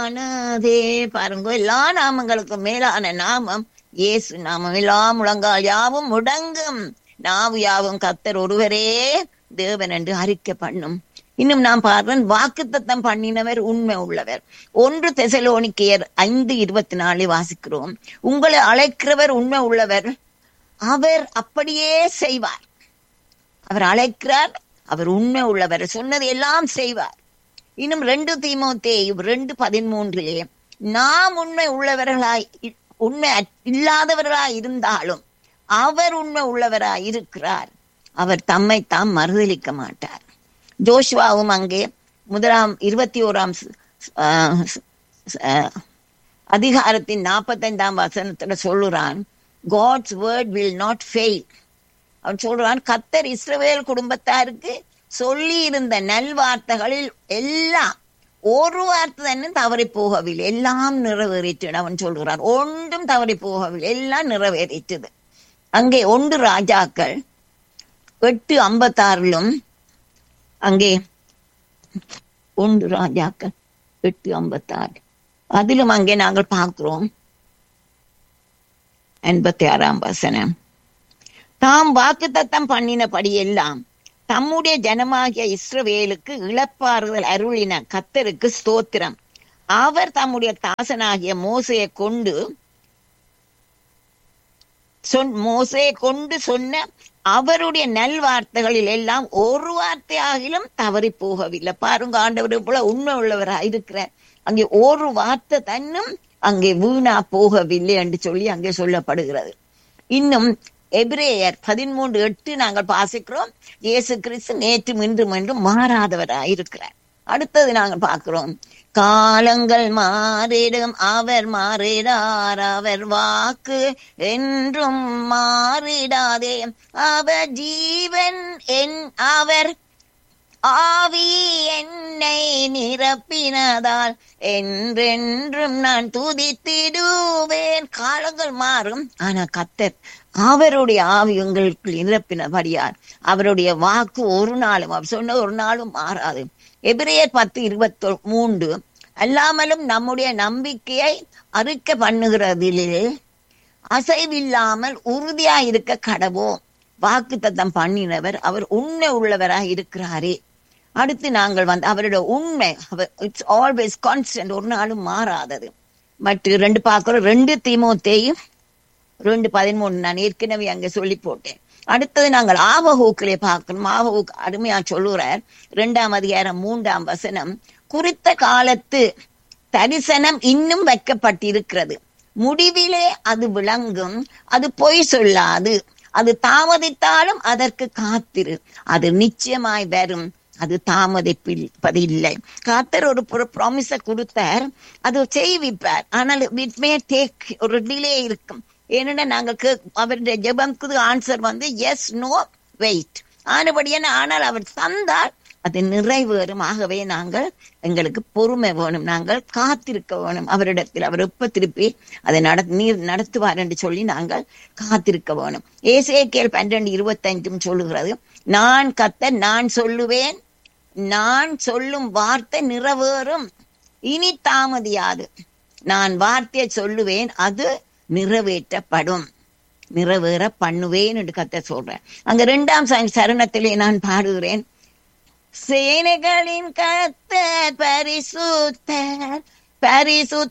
ஆனாதே பாருங்க எல்லா நாமங்களுக்கும் மேலான நாமம் இயேசு நாமம் எல்லா முழங்கால் யாவும் முடங்கும் நாவு யாவும் கத்தர் ஒருவரே தேவன் என்று அறிக்கை பண்ணும் இன்னும் நான் பார்க்கிறேன் வாக்குத்தத்தம் பண்ணினவர் உண்மை உள்ளவர் ஒன்று தெசலோனிக்கையர் ஐந்து இருபத்தி நாலு வாசிக்கிறோம் உங்களை அழைக்கிறவர் உண்மை உள்ளவர் அவர் அப்படியே செய்வார் அவர் அழைக்கிறார் அவர் உண்மை உள்ளவர் சொன்னது எல்லாம் செய்வார் இன்னும் ரெண்டு தீமோத்தே ரெண்டு பதிமூன்றிலே நாம் உண்மை உள்ளவர்களாய் இ- உண்மை அற்- இல்லாதவர்களாய் இருந்தாலும் அவர் உண்மை உள்ளவராய் இருக்கிறார் அவர் தம்மை தாம் மறுதலிக்க மாட்டார் ஜோஷுவாவும் அங்கே முதலாம் இருபத்தி ஓராம் ச- ஆஹ் ச- ஆஹ் அதிகாரத்தின் நாற்பத்தைந்தாம் வசனத்துல சொல்லுறான் God's word will not fail அவன் சொல்றான் கத்தர் இஸ்ரவேல் குடும்பத்தாருக்கு சொல்லி இருந்த நல்வார்த்தைகளில் எல்லாம் ஒரு வார்த்தை തന്നെ தவறி போகவில்லை எல்லாம் நிறைவேறிட்டு அவன் சொல்கிறான் ஒன்றும் தவறி போகவில்லை எல்லாம் நிறைவேறிட்டது அங்கே ஒன்று ராஜாக்கள் எட்டு ஐம்பத்தாறிலும் அங்கே ஒன்று ராஜாக்கள் எட்டு ஐம்பத்தாறு அதிலும் அங்கே நாங்கள் பார்க்கிறோம் எண்பத்தி ஆறாம் வசனம் தாம் வாக்குத்தத்தம் பண்ணினபடி எல்லாம் தம்முடைய ஜனமாகிய இஸ்ரவேலுக்கு இழப்பாறுதல் அருளின கத்தருக்கு ஸ்தோத்திரம் அவர் தம்முடைய தாசனாகிய மோசையை கொண்டு சொன் மோசையை கொண்டு சொன்ன அவருடைய நல்வார்த்தைகளில் எல்லாம் ஒரு வார்த்தையாகிலும் தவறி போகவில்லை பாருங்க ஆண்டவர் போல உண்மை உள்ளவராக இருக்கிறார் அங்கே ஒரு வார்த்தை தன்னும் அங்கே வீணா போகவில்லை என்று சொல்லி அங்கே சொல்லப்படுகிறது இன்னும் எபிரேயர் பதிமூன்று எட்டு நாங்கள் வாசிக்கிறோம் இயேசு கிறிஸ்து நேற்று இன்றும் என்றும் மாறாதவராய் இருக்கிறார் அடுத்தது நாங்கள் பார்க்கிறோம் காலங்கள் மாறிடும் அவர் மாறிடார் அவர் வாக்கு என்றும் மாறிடாதே அவர் ஜீவன் என் அவர் ஆவி என்னை நிரப்பினதால் என்றென்றும் நான் துதித்திடுவேன் காலங்கள் மாறும் ஆனா கத்தர் அவருடைய ஆவி உங்களுக்கு நிரப்பினபடியார் அவருடைய வாக்கு ஒரு நாளும் அவர் சொன்ன ஒரு நாளும் மாறாது எபிரேயர் பத்து இருபத்தி மூன்று அல்லாமலும் நம்முடைய நம்பிக்கையை அறிக்கை பண்ணுகிறதிலே அசைவில்லாமல் உறுதியா இருக்க கடவோம் வாக்கு தத்தம் பண்ணினவர் அவர் உண்மை உள்ளவராக இருக்கிறாரே அடுத்து நாங்கள் வந்து அவருடைய உண்மை இட்ஸ் ஆல்வேஸ் கான்ஸ்டன்ட் ஒரு நாளும் மாறாதது மற்ற ரெண்டு பார்க்கிறோம் ரெண்டு தீமோத்தேயும் ரெண்டு பதிமூணு நான் ஏற்கனவே அங்க சொல்லி போட்டேன் அடுத்தது நாங்கள் ஆவகூக்கிலே பார்க்கணும் ஆவகூக் அருமையா சொல்லுறார் இரண்டாம் அதிகாரம் மூன்றாம் வசனம் குறித்த காலத்து தரிசனம் இன்னும் வைக்கப்பட்டிருக்கிறது முடிவிலே அது விளங்கும் அது பொய் சொல்லாது அது தாமதித்தாலும் அதற்கு காத்திரு அது நிச்சயமாய் வரும் அது தாமதிப்பதில்லை காத்தர் ஒரு ப்ராமிஸ கொடுத்தார் அது செய்விப்பார் ஆனால் இட் மே டேக் ஒரு டிலே இருக்கும் ஏன்னா நாங்க அவருடைய ஜெபம்க்கு ஆன்சர் வந்து எஸ் நோ வெயிட் ஆனபடியான ஆனால் அவர் தந்தால் அது நிறைவேறும் ஆகவே நாங்கள் எங்களுக்கு பொறுமை வேணும் நாங்கள் காத்திருக்க வேணும் அவரிடத்தில் அவர் எப்ப திருப்பி அதை நட நீர் நடத்துவார் என்று சொல்லி நாங்கள் காத்திருக்க வேணும் ஏசேக்கியல் பன்னிரண்டு இருபத்தஞ்சும் சொல்லுகிறது நான் கத்த நான் சொல்லுவேன் நான் சொல்லும் வார்த்தை நிறைவேறும் இனி தாமதியாது நான் வார்த்தையை சொல்லுவேன் அது நிறைவேற்றப்படும் நிறைவேற பண்ணுவேன் என்று கத்த சொல்றேன் அங்க இரண்டாம் சரணத்திலே நான் பாடுகிறேன் சேனைகளின் கத்தர் பரிசுத்தர் பரிசுத்த